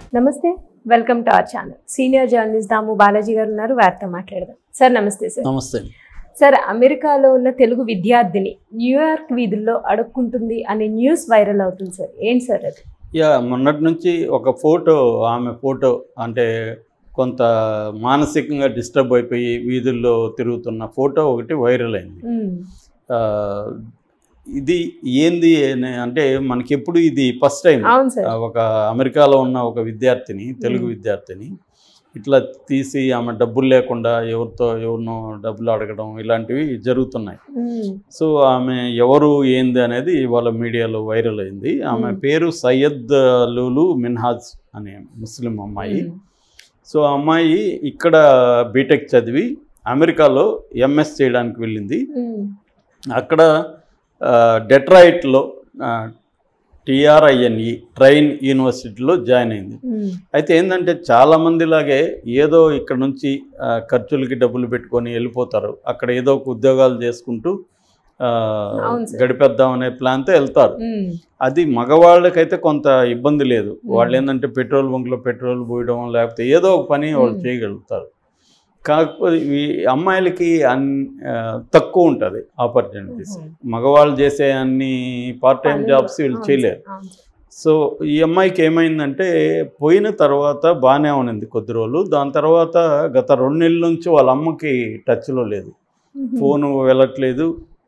నమస్తే welcome to our channel senior journalist Damu Balaji garu ఉన్నారు వారితో మాట్లాడదాం సార్ నమస్తే సార్ నమస్తే సార్ అమెరికాలో ఉన్న తెలుగు విద్యార్థిని న్యూయార్క్ వీధుల్లో అడుక్కుంటుంది అనే న్యూస్ వైరల్ అవుతుంది సార్ ఏంటి సార్ అది యా మొన్నటి నుంచి ఒక ఫోటో ఆమె ఫోటో అంటే కొంత మానసికంగా డిస్టర్బ్ అయిపోయి వీధుల్లో తిరుగుతున్న ఫోటో ఒకటి వైరల్ అయింది మ్మ్. ఆ, ఇది ఏంది అని అంటే మనకి ఎప్పుడు ఇది ఫస్ట్ టైం అవును సార్ ఒక అమెరికాలో ఉన్న ఒక విద్యార్థిని తెలుగు మ్మ్. విద్యార్థిని ఇట్లా తీసి ఆమె డబ్బులు లేకుండా ఎవరితో ఎవరినో డబ్బులు అడగడం ఇలాంటివి జరుగుతున్నాయి మ్మ్. సో ఆమె ఎవరు ఏంది అనేది వాళ్ళ మీడియాలో వైరల్ అయింది ఆమె మ్మ్. పేరు సయ్యద్ లూలు మిన్హాజ్ అనే ముస్లిం అమ్మాయి మ్మ్. సో ఆ అమ్మాయి ఇక్కడ బీటెక్ చదివి అమెరికాలో ఎంఎస్ చేయడానికి వెళ్ళింది మ్మ్. అక్కడ ఆ, డెట్రాయిట్లో ఆ, టిఆర్ఐఎన్ఈ ట్రైన్ యూనివర్సిటీలో జాయిన్ అయింది మ్మ్. అయితే ఏంటంటే చాలామందిలాగే ఏదో ఇక్కడ నుంచి ఆ, ఖర్చులకి డబ్బులు పెట్టుకొని వెళ్ళిపోతారు అక్కడ ఏదో ఒక ఉద్యోగాలు చేసుకుంటూ ఆ, అవును సార్. గడిపేద్దాం అనే ప్లాన్తో వెళ్తారు మ్మ్. అది మగవాళ్ళకైతే కొంత ఇబ్బంది లేదు మ్మ్. వాళ్ళు ఏంటంటే పెట్రోల్ బంక్లో పెట్రోల్ పోయడం లేకపోతే ఏదో ఒక పని వాళ్ళు మ్మ్. చేయగలుగుతారు కాకపోతే ఈ అమ్మాయిలకి అన్ ఆ, తక్కువ ఉంటుంది ఆపర్చునిటీస్ మ్మ్. మగవాళ్ళు చేసే అన్ని పార్ట్ టైం పనులు. జాబ్స్ వీళ్ళు అవును చేయలేరు సార్. అవును సార్. సో ఈ అమ్మాయికి ఏమైందంటే పోయిన తర్వాత బాగానే ఉన్నింది కొద్ది రోజులు దాని తర్వాత గత రెండు నెలల నుంచి వాళ్ళ అమ్మకి టచ్లో లేదు మ్మ్. ఫోను వెళ్ళట్లేదు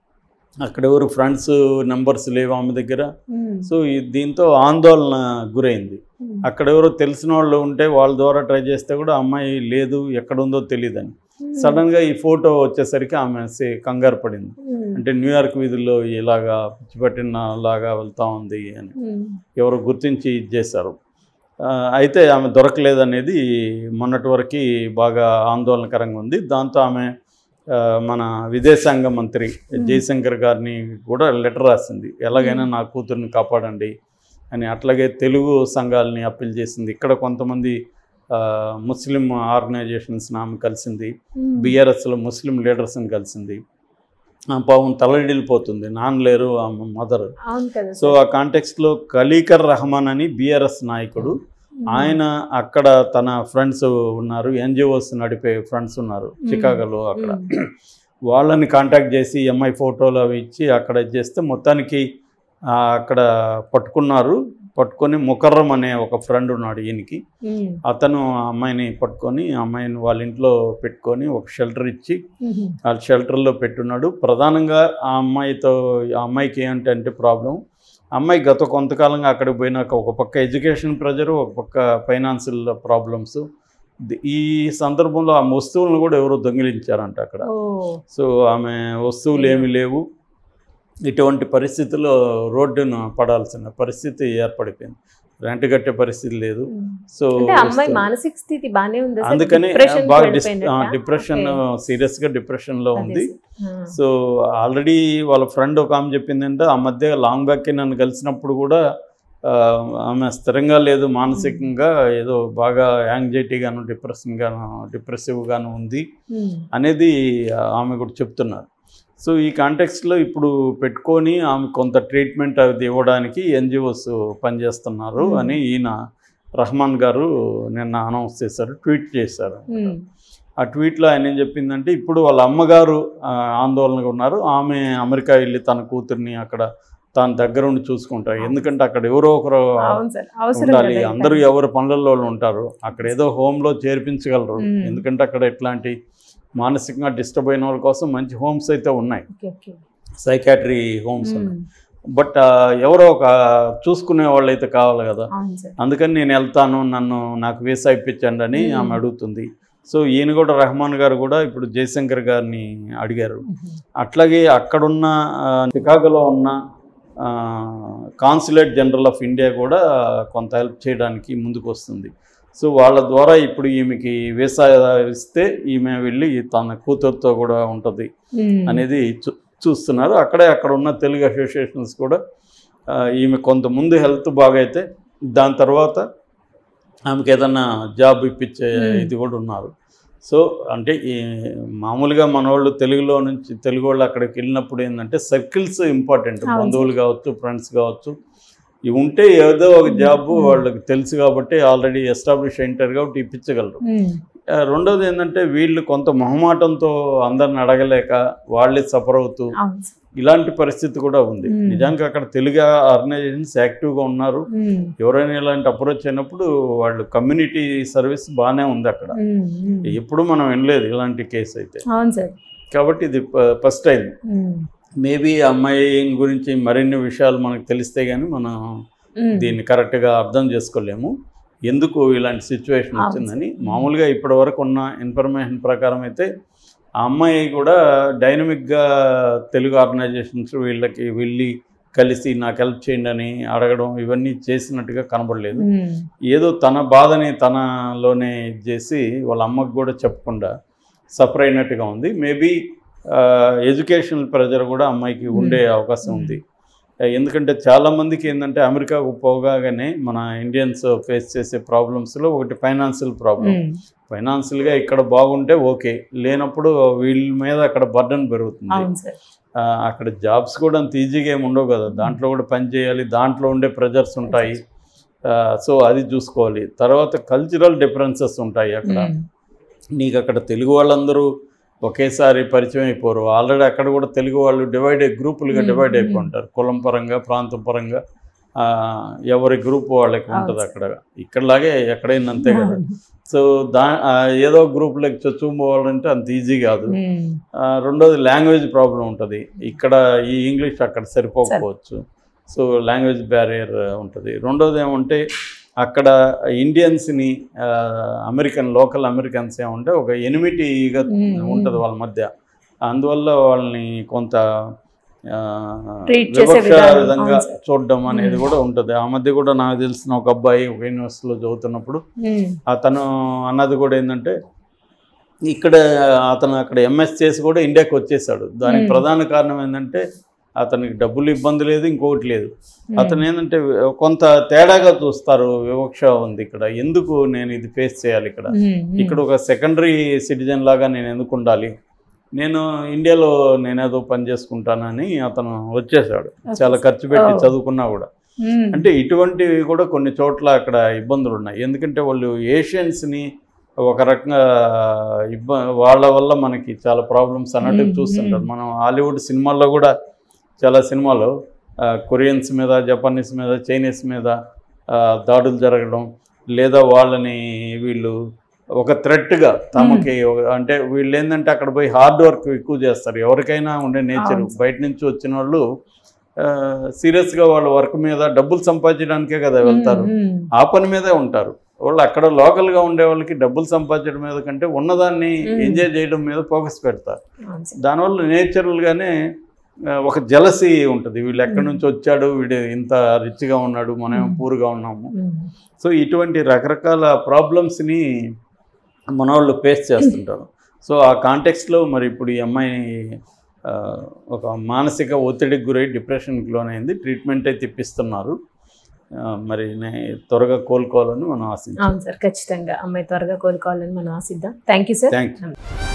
అక్కడ ఎవరు ఫ్రెండ్స్ నెంబర్స్ లేవు ఆమె దగ్గర మ్మ్. సో ఈ- దీంతో ఆందోళన గురైంది మ్మ్. అక్కడ ఎవరో తెలిసిన వాళ్ళు ఉంటే వాళ్ళ ద్వారా ట్రై చేస్తే కూడా అమ్మాయి లేదు ఎక్కడ ఉందో తెలియదని మ్మ్. సడన్గా ఈ ఫోటో వచ్చేసరికి ఆమె సే- కంగారు పడింది మ్మ్. అంటే న్యూయార్క్ వీధుల్లో ఇలాగా పిచ్చిపట్టిన లాగా వెళ్తా ఉంది అని మ్మ్. ఎవరు గుర్తించి ఇది చేశారు ఆ, అయితే ఆమె దొరకలేదనేది మొన్నటి వరకు బాగా ఆందోళనకరంగా ఉంది దాంతో ఆమె ఆ, మన విదేశాంగ మంత్రి జయశంకర్ గారిని కూడా లెటర్ రాసింది ఎలాగైనా నా కూతుర్ని కాపాడండి అని అట్లాగే తెలుగు సంఘాలని అప్పీల్ చేసింది ఇక్కడ కొంతమంది ఆ, ముస్లిం ఆర్గనైజేషన్స్ని ఆమె కలిసింది మ్మ్. బీఆర్ఎస్లో ముస్లిం లీడర్స్ని కలిసింది ఆ పాపం తలడిల్లిపోతుంది నాన్న లేరు ఆమె మదర్ అవును కదా సో సార్. ఆ కాంటెక్స్ట్లో ఖలీకర్ రహమాన్ అని బీఆర్ఎస్ నాయకుడు మ్మ్. ఆయన అక్కడ తన ఫ్రెండ్స్ ఉన్నారు ఎన్జిఓస్ నడిపే ఫ్రెండ్స్ ఉన్నారు చికాగోలో అక్కడ మ్మ్. వాళ్ళని కాంటాక్ట్ చేసి ఎంఐ ఫోటోలు అవి ఇచ్చి అక్కడ ఇది చేస్తే మొత్తానికి ఆ, అక్కడ పట్టుకున్నారు పట్టుకొని ముకర్రం అనే ఒక ఫ్రెండ్ ఉన్నాడు ఈయనకి మ్మ్. అతను ఆ అమ్మాయిని పట్టుకొని ఆ అమ్మాయిని వాళ్ళ ఇంట్లో పెట్టుకొని ఒక షెల్టర్ ఇచ్చి మ్మ్. ఆ షెల్టర్లో పెట్టున్నాడు ప్రధానంగా ఆ అమ్మాయితో ఆ అమ్మాయికి ఏంటంటే ప్రాబ్లం అమ్మాయి గత కొంతకాలంగా అక్కడికి పోయినాక ఒక పక్క ఎడ్యుకేషన్ ప్రెజరు ఒక పక్క ఫైనాన్షియల్ ప్రాబ్లమ్స్ ఈ సందర్భంలో ఆ వస్తువులను కూడా ఎవరో దొంగిలించారంట అక్కడ ఓ సో ఆమె వస్తువులు ఏమీ లేవు ఇటువంటి పరిస్థితుల్లో రోడ్డును పడాల్సిన పరిస్థితి ఏర్పడిపోయింది రెంట్ కట్టే పరిస్థితి లేదు మ్మ్. సో అంటే అమ్మాయి వస్తువులు- మానసిక స్థితి బానే ఉంది అందుకని బాగా డిస్ డిప్రెషన్ సీరియస్గా డిప్రెషన్లో ఉంది సో ఆల్రెడీ వాళ్ళ ఫ్రెండ్ ఒక ఆమె చెప్పిందంటే ఆ మధ్య లాంగ్ బ్యాక్ నన్ను కలిసినప్పుడు కూడా ఆ, ఆమె స్థిరంగా లేదు మానసికంగా ఏదో బాగా యాంగ్జైటీగాను డిప్రెషన్గాను డిప్రెసివ్గాను ఉంది అనేది ఆమె కూడా చెప్తున్నారు సో ఈ కాంటెక్స్లో ఇప్పుడు పెట్టుకొని ఆమె కొంత ట్రీట్మెంట్ అది ఇవ్వడానికి ఎన్జిఓస్ పనిచేస్తున్నారు Hmm. అని ఈయన రహమాన్ గారు నిన్న అనౌన్స్ చేశారు ట్వీట్ చేశారు ఆ ట్వీట్లో ఆయన ఏం చెప్పిందంటే ఇప్పుడు వాళ్ళ అమ్మగారు ఆ, ఆందోళనగా ఉన్నారు ఆమె అమెరికా వెళ్ళి తన కూతుర్ని అక్కడ తాను దగ్గర ఉండి చూసుకుంటారు ఎందుకంటే అక్కడ ఎవరో ఒకరు అవును సార్ అవసరం ఉండాలి కదా అందరూ ఇంకా. ఎవరు పనులలో వాళ్ళు ఉంటారు అక్కడ ఏదో హోమ్లో చేర్పించగలరు మ్మ్. ఎందుకంటే అక్కడ ఇట్లాంటి మానసికంగా డిస్టర్బ్ అయిన వాళ్ళ కోసం మంచి హోమ్స్ అయితే ఉన్నాయి ఓకే, ఓకే. సైకాట్రీ హోమ్స్ ఉన్నాయి మ్మ్. బట్ ఆ, ఎవరో ఒక చూసుకునే వాళ్ళు అయితే కావాలి కదా అవును సార్ అందుకని నేను వెళ్తాను నన్ను నాకు వీసా ఇప్పించండి అని మ్మ్. ఆమె అడుగుతుంది సో ఈయన కూడా రెహమాన్ గారు కూడా ఇప్పుడు జయశంకర్ గారిని అడిగారు మ్మ్. అట్లాగే అక్కడున్న ఆ, చికాగోలో ఉన్న కాన్సులేట్ జనరల్ ఆఫ్ ఇండియా కూడా కొంత హెల్ప్ చేయడానికి ముందుకు వస్తుంది సో వాళ్ళ ద్వారా ఇప్పుడు ఈమెకి వీసా ఇస్తే ఈమె వెళ్ళి తన కూతురుతో కూడా ఉంటుంది మ్మ్. అనేది చూ చూస్తున్నారు అక్కడే అక్కడ ఉన్న తెలుగు అసోసియేషన్స్ కూడా ఆ, ఈమె కొంత ముందు హెల్త్ బాగైతే దాని తర్వాత ఆమెకి ఏదన్నా జాబ్ ఇప్పించే Hmm. ఇది కూడా ఉన్నారు సో అంటే ఈ మామూలుగా మన వాళ్ళు తెలుగులో నుంచి తెలుగు వాళ్ళు అక్కడికి వెళ్ళినప్పుడు ఏంటంటే సర్కిల్స్ ఇంపార్టెంట్ అవును. బంధువులు కావచ్చు ఫ్రెండ్స్ కావచ్చు ఇవి ఉంటే ఏదో ఒక జాబ్ వాళ్ళకి తెలుసు కాబట్టి ఆల్రెడీ ఎస్టాబ్లిష్ అయింటారు కాబట్టి ఇప్పించగలరు ఉమ్, ఆ, రెండోది ఏంటంటే వీళ్ళు కొంత మొహమాటంతో అందరిని అడగలేక వాళ్ళే సఫర్ అవుతూ అవును సార్. ఇలాంటి పరిస్థితి కూడా ఉంది Hmm. నిజానికి అక్కడ తెలుగు ఆర్గనైజేషన్స్ యాక్టివ్గా ఉన్నారు ఉమ్, ఎవరైనా ఇలాంటి అప్రోచ్ అయినప్పుడు వాళ్ళు కమ్యూనిటీ సర్వీస్ బాగానే ఉంది అక్కడ ఉమ్, ఉమ్. ఎప్పుడు మనం వినలేదు ఇలాంటి కేసు అయితే అవును సార్ కాబట్టి ఇది ఫస్ట్ టైం ఉమ్, మేబీ అమ్మాయి గురించి మరిన్ని విషయాలు మనకు తెలిస్తే కానీ మనం ఉమ్. దీన్ని కరెక్ట్గా అర్థం చేసుకోలేము ఎందుకు ఇలాంటి సిచ్యువేషన్ అవును వచ్చిందని మామూలుగా ఇప్పటి వరకు ఉన్న ఇన్ఫర్మేషన్ ప్రకారం అయితే ఆ అమ్మాయి కూడా డైనమిక్గా తెలుగు ఆర్గనైజేషన్స్ వీళ్ళకి వెళ్ళి కలిసి నాకు హెల్ప్ చేయండి అని అడగడం ఇవన్నీ చేసినట్టుగా కనబడలేదు ఉమ్, ఏదో తన బాధని తనలోనే ఇది చేసి వాళ్ళ అమ్మకు కూడా చెప్పకుండా సఫర్ అయినట్టుగా ఉంది మేబీ ఎడ్యుకేషనల్ ప్రెజర్ కూడా అమ్మాయికి ఉండే అవకాశం ఉంది ఎందుకంటే చాలామందికి ఏంటంటే అమెరికాకు పోగానే మన ఇండియన్స్ ఫేస్ చేసే ప్రాబ్లమ్స్లో ఒకటి ఫైనాన్షియల్ ప్రాబ్లం ఉమ్, ఫైనాన్షియల్గా ఇక్కడ బాగుంటే ఓకే లేనప్పుడు వీళ్ళ మీద అక్కడ బర్డన్ పెరుగుతుంది అవును సార్ ఆ, అక్కడ జాబ్స్ కూడా అంత ఈజీగా ఏమి ఉండవు కదా దాంట్లో కూడా పని చేయాలి దాంట్లో ఉండే ప్రెజర్స్ ఉంటాయి సో అది చూసుకోవాలి తర్వాత కల్చరల్ డిఫరెన్సెస్ ఉంటాయి అక్కడ ఉమ్, నీకు అక్కడ తెలుగు వాళ్ళందరూ ఒకేసారి పరిచయం అయిపోరు ఆల్రెడీ అక్కడ కూడా తెలుగు వాళ్ళు డివైడ్ గ్రూపులుగా Hmm, డివైడ్ hmm. అయిపోయి కులం పరంగా ప్రాంతం పరంగా ఆ, ఎవరి గ్రూప్ వాళ్ళకి ఉంటుంది అవును. అక్కడ ఇక్కడలాగే ఎక్కడైనా అంతే కదా అవును. సో దా ఆ, ఏదో గ్రూప్లోకి చొచ్చుకుపోవాలంటే అంత ఈజీ కాదు ఉమ్, ఆ, రెండోది లాంగ్వేజ్ ప్రాబ్లం ఉంటుంది ఇక్కడ ఈ ఇంగ్లీష్ అక్కడ సరిపోకపోవచ్చు సో లాంగ్వేజ్ బ్యారియర్ ఉంటుంది రెండోది ఏమంటే అక్కడ ఇండియన్స్ని ఆ, అమెరికన్ లోకల్ అమెరికన్స్ ఏమంటే ఒక ఎనిమిటీగా మ్మ్. ఉంటుంది వాళ్ళ మధ్య అందువల్ల వాళ్ళని కొంత ఆ, Treat చేసే వివక్ష విధానం, విధంగా అవును సార్. చూడడం అనేది మ్మ్. కూడా ఉంటుంది ఆ మధ్య కూడా నాకు తెలిసిన ఒక అబ్బాయి ఒక యూనివర్సిటీలో చదువుతున్నప్పుడు ఉమ్, అతను అన్నది కూడా ఏంటంటే ఇక్కడ అతను అక్కడ ఎంఎస్ చేసి కూడా ఇండియాకి వచ్చేసాడు దానికి Hmm. ప్రధాన కారణం ఏంటంటే అతనికి డబ్బులు ఇబ్బంది లేదు ఇంకొకటి లేదు అతను ఏంటంటే కొంత తేడాగా చూస్తారు వివక్ష ఉంది ఇక్కడ ఎందుకు నేను ఇది ఫేస్ చేయాలి ఇక్కడ ఉమ్, ఉమ్. ఇక్కడ ఒక సెకండరీ సిటిజన్ లాగా నేను ఎందుకు ఉండాలి నేను ఇండియాలో నేనేదో పని చేసుకుంటానని అతను వచ్చేసాడు చాలా ఖర్చు పెట్టి Oh. చదువుకున్నా కూడా ఉమ్, అంటే ఇటువంటివి కూడా కొన్ని చోట్ల అక్కడ ఇబ్బందులు ఉన్నాయి ఎందుకంటే వాళ్ళు ఏషియన్స్ని ఒక రకంగా ఇబ్బ వాళ్ళ వల్ల మనకి చాలా ప్రాబ్లమ్స్ అన్నట్టు మ్మ్, చూస్తుంటారు మ్మ్. మనం హాలీవుడ్ సినిమాల్లో కూడా చాలా సినిమాలు ఆ, కొరియన్స్ మీద జపానీస్ మీద చైనీస్ మీద ఆ, దాడులు జరగడం లేదా వాళ్ళని వీళ్ళు ఒక థ్రెట్గా తమకి ఒక- అంటే వీళ్ళు ఏంటంటే అక్కడ పోయి హార్డ్ వర్క్ ఎక్కువ చేస్తారు ఎవరికైనా ఉండే నేచర్ అవును. బయట నుంచి వచ్చిన వాళ్ళు సీరియస్గా వాళ్ళ వర్క్ మీద డబ్బులు సంపాదించడానికే కదా వెళ్తారు ఉమ్, ఉమ్. ఆ పని మీదే ఉంటారు వాళ్ళు అక్కడ లోకల్గా ఉండే వాళ్ళకి డబ్బులు సంపాదించడం మీద కంటే ఉన్నదాన్ని మ్మ్. ఎంజాయ్ చేయడం మీద ఫోకస్ పెడతారు అవును సార్. దానివల్ల నేచురల్గానే ఒక జలసీ ఉంటుంది వీళ్ళు ఎక్కడి మ్మ్. నుంచి వచ్చాడు వీడు ఇంత రిచ్గా ఉన్నాడు మనం మ్మ్. పూర్గా ఉన్నాము ఉమ్, సో ఇటువంటి రకరకాల ప్రాబ్లమ్స్ని మన వాళ్ళు ఫేస్ చేస్తుంటారు సో ఆ కాంటెక్స్లో మరి ఇప్పుడు ఈ అమ్మాయి ఆ, ఒక మానసిక ఒత్తిడికి గురై డిప్రెషన్కి లోనైంది ట్రీట్మెంట్ అయితే ఇప్పిస్తున్నారు ఆ, మరి నే- త్వరగా కోలుకోవాలని మనం ఆశించాం అవును సార్ ఖచ్చితంగా అమ్మాయి త్వరగా కోలుకోవాలని మనం ఆశిద్దాం thank you sir thank you